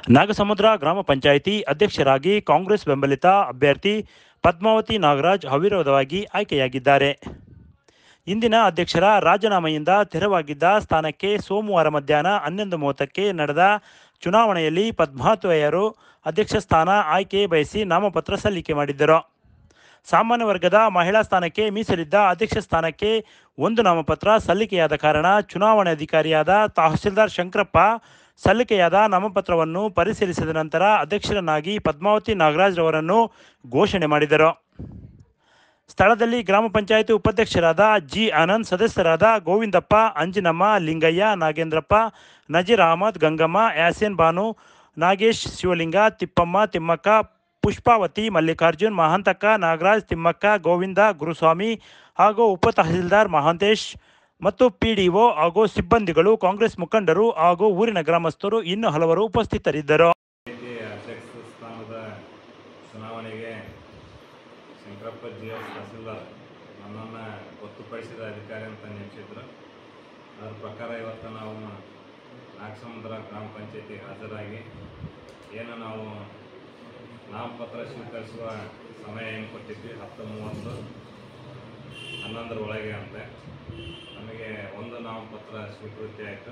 ನಾಗಸಮುದ್ರ ಗ್ರಾಮ ಪಂಚಾಯಿತಿ ಅಧ್ಯಕ್ಷರಾಗಿ ಕಾಂಗ್ರೆಸ್ ಬೆಂಬಲಿತ ಅಭ್ಯರ್ಥಿ ಪದ್ಮಾವತಿ ನಾಗರಾಜ್ ಅವಿರೋಧವಾಗಿ ಆಯ್ಕೆಯಾಗಿದ್ದಾರೆ ಇಂದಿನ ಅಧ್ಯಕ್ಷರ ರಾಜೀನಾಮೆಯಿಂದ ತೆರವಾಗಿದ್ದ ಸ್ಥಾನಕ್ಕೆ ಸೋಮವಾರ ಮಧ್ಯಾಹ್ನ ಹನ್ನೊಂದು ಮೂವತ್ತಕ್ಕೆ ನಡೆದ ಚುನಾವಣೆಯಲ್ಲಿ ಪದ್ಮಾವತಿಯರು ಅಧ್ಯಕ್ಷ ಸ್ಥಾನ ಆಯ್ಕೆ ಬಯಸಿ ನಾಮಪತ್ರ ಸಲ್ಲಿಕೆ ಮಾಡಿದ್ದರು ಸಾಮಾನ್ಯ ವರ್ಗದ ಮಹಿಳಾ ಸ್ಥಾನಕ್ಕೆ ಮೀಸಲಿದ್ದ ಅಧ್ಯಕ್ಷ ಸ್ಥಾನಕ್ಕೆ ಒಂದು ನಾಮಪತ್ರ ಸಲ್ಲಿಕೆಯಾದ ಕಾರಣ ಚುನಾವಣಾಧಿಕಾರಿಯಾದ ತಹಸೀಲ್ದಾರ್ ಶಂಕರಪ್ಪ ಸಲ್ಲಿಕೆಯಾದ ನಾಮಪತ್ರವನ್ನು ಪರಿಶೀಲಿಸಿದ ನಂತರ ಅಧ್ಯಕ್ಷರನ್ನಾಗಿ ಪದ್ಮಾವತಿ ನಾಗರಾಜ್ ರವರನ್ನು ಘೋಷಣೆ ಮಾಡಿದರು ಸ್ಥಳದಲ್ಲಿ ಗ್ರಾಮ ಪಂಚಾಯಿತಿ ಉಪಾಧ್ಯಕ್ಷರಾದ ಜಿ ಆನಂದ್ ಸದಸ್ಯರಾದ ಗೋವಿಂದಪ್ಪ ಅಂಜಿನಮ್ಮ ಲಿಂಗಯ್ಯ ನಾಗೇಂದ್ರಪ್ಪ ನಜೀರ್ ಅಹಮದ್ ಗಂಗಮ್ಮ ಯಾಸೇನ್ ಬಾನು ನಾಗೇಶ್ ಶಿವಲಿಂಗ ತಿಪ್ಪಮ್ಮ ತಿಮ್ಮಕ್ಕ ಪುಷ್ಪಾವತಿ ಮಲ್ಲಿಕಾರ್ಜುನ್ ಮಹಾಂತಕ್ಕ ನಾಗರಾಜ್ ತಿಮ್ಮಕ್ಕ ಗೋವಿಂದ ಗುರುಸ್ವಾಮಿ ಹಾಗೂ ಉಪ ತಹಸೀಲ್ದಾರ್ ಮಹಾಂತೇಶ್ ಮತ್ತು ಪಿಡಿಒ ಹಾಗೂ ಸಿಬ್ಬಂದಿಗಳು ಕಾಂಗ್ರೆಸ್ ಮುಖಂಡರು ಹಾಗೂ ಊರಿನ ಗ್ರಾಮಸ್ಥರು ಇನ್ನು ಹಲವರು ಉಪಸ್ಥಿತರಿದ್ದರು ಪಂಚಾಯತಿ ಅಧ್ಯಕ್ಷ ಸ್ಥಾನದ ಚುನಾವಣೆಗೆ ಶಂಕರಪ್ಪ ಜಿ ಎಸ್ ತಹಸೀಲ್ದಾರ್ ನನ್ನನ್ನು ಗೊತ್ತುಪಡಿಸಿದ ಅಧಿಕಾರಿ ಅಂತ ನೇಮಿಸಿದ್ರು ಅದರ ಪ್ರಕಾರ ಇವತ್ತು ನಾವು ನಾಗಸಮುದ್ರ ಗ್ರಾಮ ಪಂಚಾಯತಿ ಹಾಜರಾಗಿ ಏನು ನಾವು ನಾಮಪತ್ರ ಸ್ವೀಕರಿಸುವ ಸಮಯ ಏನು ಕೊಟ್ಟಿದ್ವಿ ಹತ್ತು ಮೂವತ್ತು ಹನ್ನೊಂದರ ಒಳಗೆ ಅಂತೆ ನಮಗೆ ಒಂದು ನಾಮಪತ್ರ ಸ್ವೀಕೃತಿ ಆಯಿತು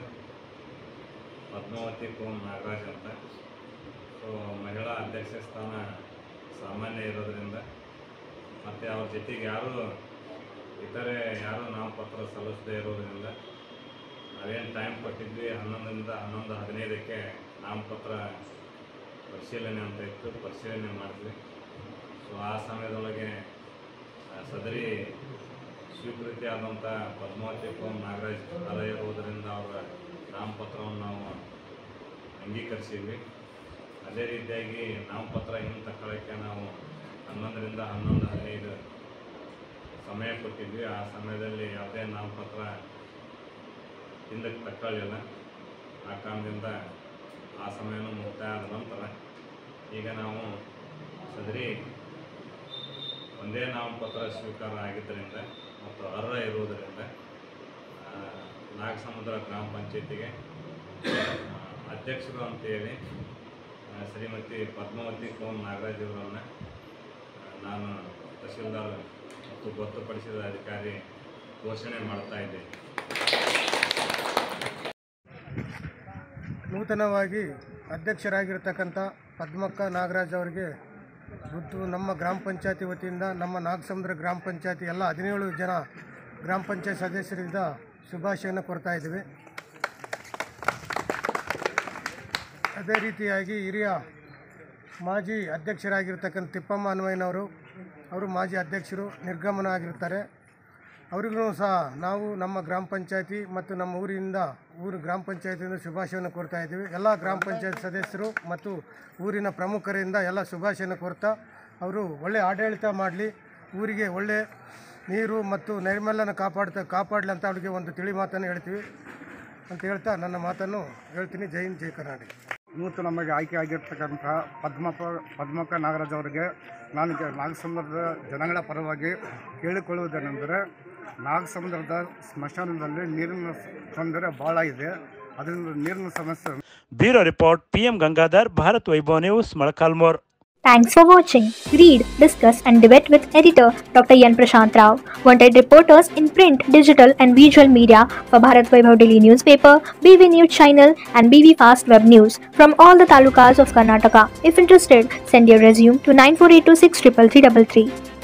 ಪದ್ಮಾವತಿ ಕೋಮ್ ನಾಗರಾಜ್ ಅಂತ ಸೊ ಮಹಿಳಾ ಅಧ್ಯಕ್ಷ ಸ್ಥಾನ ಸಾಮಾನ್ಯ ಇರೋದ್ರಿಂದ ಮತ್ತು ಅವ್ರ ಜೊತೆಗೆ ಯಾರೂ ಇತರೆ ಯಾರೂ ನಾಮಪತ್ರ ಸಲ್ಲಿಸದೇ ಇರೋದ್ರಿಂದ ನಾವೇನು ಟೈಮ್ ಕೊಟ್ಟಿದ್ವಿ ಹನ್ನೊಂದರಿಂದ ಹನ್ನೊಂದು ಹದಿನೈದಕ್ಕೆ ನಾಮಪತ್ರ ಪರಿಶೀಲನೆ ಅಂತ ಇತ್ತು ಪರಿಶೀಲನೆ ಮಾಡಿದ್ವಿ ಸೊ ಆ ಸಮಯದೊಳಗೆ ಆ, ಸದರಿ ಸ್ವೀಕೃತಿ ಆದಂಥ ಪದ್ಮಾವತಿ ಕೋಮ್ ನಾಗರಾಜ್ ಅದ ಇರುವುದರಿಂದ ಅವರ ನಾಮಪತ್ರವನ್ನು ನಾವು ಅಂಗೀಕರಿಸಿದ್ವಿ ಅದೇ ರೀತಿಯಾಗಿ ನಾಮಪತ್ರ ಹಿಂದೆ ತಗೊಳ್ಳೋಕ್ಕೆ ನಾವು ಹನ್ನೊಂದರಿಂದ ಹನ್ನೊಂದು ಹದಿನೈದು ಸಮಯ ಕೊಟ್ಟಿದ್ವಿ ಆ ಸಮಯದಲ್ಲಿ ಯಾವುದೇ ನಾಮಪತ್ರ ಹಿಂದಕ್ಕೆ ತಗೊಳ್ಳಿಲ್ಲ ಆ ಕಾರಣದಿಂದ ಆ ಸಮಯನೂ ಮುಕ್ತಾಯ ಆದ ನಂತರ ಈಗ ನಾವು ಸದರಿ ಒಂದೇ ನಾಮಪತ್ರ ಸ್ವೀಕಾರ ಆಗಿದ್ದರಿಂದ ಮತ್ತು ಅರ್ಹ ಇರುವುದರಿಂದ ಆ, ನಾಗಸಮುದ್ರ ಗ್ರಾಮ ಪಂಚಾಯತಿಗೆ ಆ, ಅಧ್ಯಕ್ಷರು ಅಂತೇಳಿ ಆ, ಶ್ರೀಮತಿ ಪದ್ಮಾವತಿ ಕೋಮ್ ನಾಗರಾಜ್ ಅವರನ್ನು ನಾನು ತಹಶೀಲ್ದಾರ್ ಮತ್ತು ಗೊತ್ತುಪಡಿಸಿದ ಅಧಿಕಾರಿ ಘೋಷಣೆ ಮಾಡ್ತಾ ಇದ್ದೇನೆ ನೂತನವಾಗಿ ಅಧ್ಯಕ್ಷರಾಗಿರ್ತಕ್ಕಂಥ ಪದ್ಮಕ್ಕ ನಾಗರಾಜ್ ಅವರಿಗೆ ಮತ್ತು ನಮ್ಮ ಗ್ರಾಮ ಪಂಚಾಯತಿ ವತಿಯಿಂದ ನಮ್ಮ ನಾಗಸಮುದ್ರ ಗ್ರಾಮ ಪಂಚಾಯತಿ ಎಲ್ಲ ಹದಿನೇಳು ಜನ ಗ್ರಾಮ ಪಂಚಾಯತ್ ಸದಸ್ಯರಿಂದ ಶುಭಾಶಯನ ಕೊಡ್ತಾ ಇದ್ದೀವಿ ಅದೇ ರೀತಿಯಾಗಿ ಹಿರಿಯ ಮಾಜಿ ಅಧ್ಯಕ್ಷರಾಗಿರ್ತಕ್ಕಂಥ ತಿಪ್ಪಮ್ಮ ಅನ್ವಯ್ಯನವರು ಅವರು ಮಾಜಿ ಅಧ್ಯಕ್ಷರು ನಿರ್ಗಮನ ಆಗಿರ್ತಾರೆ ಅವರಿಗೂ ಸಹ ನಾವು ನಮ್ಮ ಗ್ರಾಮ ಪಂಚಾಯತಿ ಮತ್ತು ನಮ್ಮ ಊರಿನಿಂದ ಊರು ಗ್ರಾಮ ಪಂಚಾಯತಿಯಿಂದ ಶುಭಾಶಯವನ್ನು ಕೋರ್ತಾ ಇದ್ದೀವಿ ಎಲ್ಲ ಗ್ರಾಮ ಪಂಚಾಯತ್ ಸದಸ್ಯರು ಮತ್ತು ಊರಿನ ಪ್ರಮುಖರಿಂದ ಎಲ್ಲ ಶುಭಾಶಯನ ಕೋರ್ತಾ ಅವರು ಒಳ್ಳೆ ಆಡಳಿತ ಮಾಡಲಿ ಊರಿಗೆ ಒಳ್ಳೆ ನೀರು ಮತ್ತು ನೈರ್ಮಲ್ಯನ ಕಾಪಾಡ್ತಾ ಕಾಪಾಡಲಿ ಅಂತ ಅವರಿಗೆ ಒಂದು ತಿಳಿ ಮಾತನ್ನು ಹೇಳ್ತೀವಿ ಅಂತ ಹೇಳ್ತಾ ನನ್ನ ಮಾತನ್ನು ಹೇಳ್ತೀನಿ ಜೈ ಹಿಂದ್ ಜೈ ಕರ್ನಾಟಕ ಇವತ್ತು ನಮಗೆ ಆಯ್ಕೆ ಆಗಿರ್ತಕ್ಕಂಥ ಪದ್ಮಪ್ಪ ಪದ್ಮಕ್ಕ ನಾಗರಾಜ್ ಅವರಿಗೆ ನಾನು ಕೆ- ನಾಗಸಮುದ್ರದ ಜನಗಳ ಪರವಾಗಿ ಕೇಳಿಕೊಳ್ಳುವುದೇನೆಂದರೆ ನಾಗಸಮುದ್ರದ ಸ್ಮಶಾನದಲ್ಲಿ ನೀರಿನ ತೊಂದರೆ ಭಾಳ ಇದೆ ಅದರಿಂದ ನೀರಿನ ಸಮಸ್ಯೆ bureau report PM Gangadhar Bharat Vaibhav news Molakalmuru Thanks for watching. Read, discuss, and debate with editor Dr. Yan Prashant Rao. Wanted reporters in print, digital, and visual media for Bharat Vaibhav Daily Newspaper, BV News Channel, and BV Fast Web News from all the talukas of Karnataka. If interested, send your resume to 9482633333.